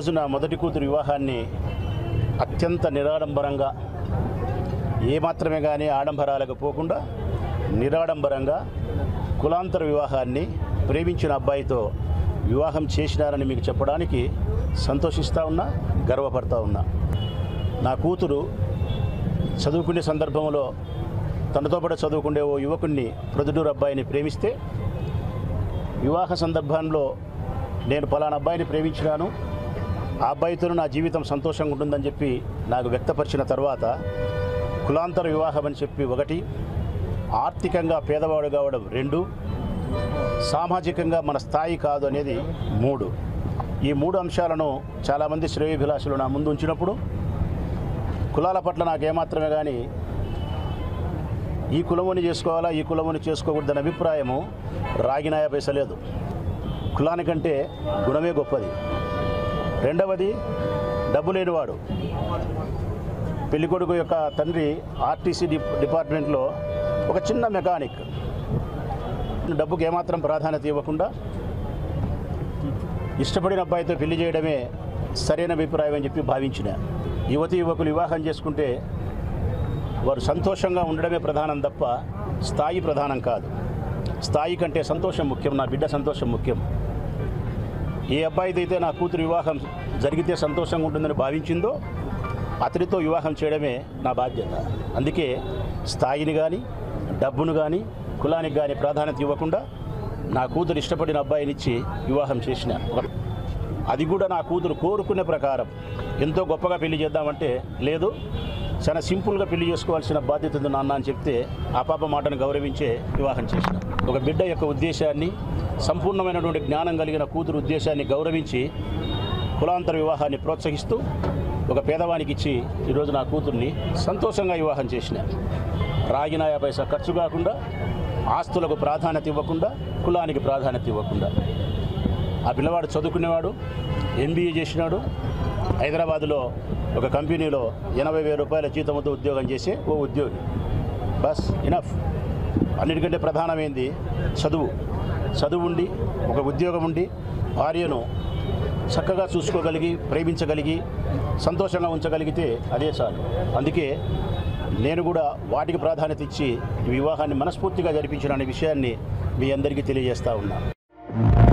ఈరోజు నా మొదటి కూతురు వివాహాన్ని అత్యంత నిరాడంబరంగా ఏమాత్రమే కానీ ఆడంబరాలకు పోకుండా నిరాడంబరంగా కులాంతర వివాహాన్ని ప్రేమించిన అబ్బాయితో వివాహం చేసినారని మీకు చెప్పడానికి సంతోషిస్తూ ఉన్నా గర్వపడతా ఉన్నా నా కూతురు చదువుకునే సందర్భంలో తనతో పాటు చదువుకునే ఓ యువకుడిని ప్రొద్దుటూరు అబ్బాయిని ప్రేమిస్తే వివాహ సందర్భంలో నేను పలానా అబ్బాయిని ప్రేమించినాను ఆ అబ్బాయితో నా జీవితం సంతోషంగా ఉంటుందని చెప్పి నాకు వ్యక్తపరిచిన తర్వాత కులాంతర వివాహం అని చెప్పి ఒకటి ఆర్థికంగా పేదవాడు కావడం రెండు సామాజికంగా మన స్థాయి కాదు అనేది మూడు ఈ మూడు అంశాలను చాలామంది శ్రేయోభిలాషులు నా ముందు ఉంచినప్పుడు కులాల పట్ల నాకు ఏమాత్రమే కానీ ఈ కులముని చేసుకోవాలా ఈ కులముని చేసుకోకూడదనే అభిప్రాయము రాగినాయ పైసలేదు కులానికంటే గుణమే గొప్పది రెండవది డబ్బు లేనివాడు పెళ్ళికొడుకు యొక్క తండ్రి ఆర్టీసీ డి డిపార్ట్మెంట్లో ఒక చిన్న మెకానిక్ డబ్బుకి ఏమాత్రం ప్రాధాన్యత ఇవ్వకుండా ఇష్టపడిన అబ్బాయితో పెళ్లి చేయడమే సరైన అభిప్రాయం అని చెప్పి భావించిన యువతి యువకులు వివాహం చేసుకుంటే వారు సంతోషంగా ఉండడమే ప్రధానం తప్ప స్థాయి ప్రధానం కాదు స్థాయి కంటే సంతోషం ముఖ్యం నా బిడ్డ సంతోషం ముఖ్యం ఏ అబ్బాయితో అయితే నా కూతురు వివాహం జరిగితే సంతోషంగా ఉంటుందని భావించిందో అతడితో వివాహం చేయడమే నా బాధ్యత అందుకే స్థాయిని కానీ డబ్బును కానీ కులానికి కానీ ప్రాధాన్యత ఇవ్వకుండా నా కూతురు ఇష్టపడిన అబ్బాయినిచ్చి వివాహం చేసిన అది కూడా నా కూతురు కోరుకునే ప్రకారం ఎంతో గొప్పగా పెళ్లి చేద్దామంటే లేదు చాలా సింపుల్గా పెళ్లి చేసుకోవాల్సిన బాధ్యత ఉంది నాన్న అని చెప్తే ఆ పాప మాటను గౌరవించే వివాహం చేసిన ఒక బిడ్డ యొక్క ఉద్దేశాన్ని సంపూర్ణమైనటువంటి జ్ఞానం కలిగిన కూతురు ఉద్దేశాన్ని గౌరవించి కులాంతర వివాహాన్ని ప్రోత్సహిస్తూ ఒక పేదవానికి ఇచ్చి ఈరోజు నా కూతుర్ని సంతోషంగా వివాహం చేసిన రాగినాయ పైసా ఖర్చు కాకుండా ఆస్తులకు ప్రాధాన్యత ఇవ్వకుండా కులానికి ప్రాధాన్యత ఇవ్వకుండా ఆ పిల్లవాడు చదువుకునేవాడు ఎంబీఏ చేసినాడు హైదరాబాద్లో ఒక కంపెనీలో ఎనభై వేల రూపాయల జీతంతో ఉద్యోగం చేసే ఓ ఉద్యోగి బస్ ఇనఫ్ అన్నిటికంటే ప్రధానమైంది చదువు చదువు ఉండి ఒక ఉద్యోగం ఉండి భార్యను చక్కగా చూసుకోగలిగి ప్రేమించగలిగి సంతోషంగా ఉంచగలిగితే అదే చాలు అందుకే నేను కూడా వాటికి ప్రాధాన్యత ఇచ్చి ఈ వివాహాన్ని మనస్ఫూర్తిగా జరిపించిన అనే విషయాన్ని మీ అందరికీ తెలియజేస్తా ఉన్నాను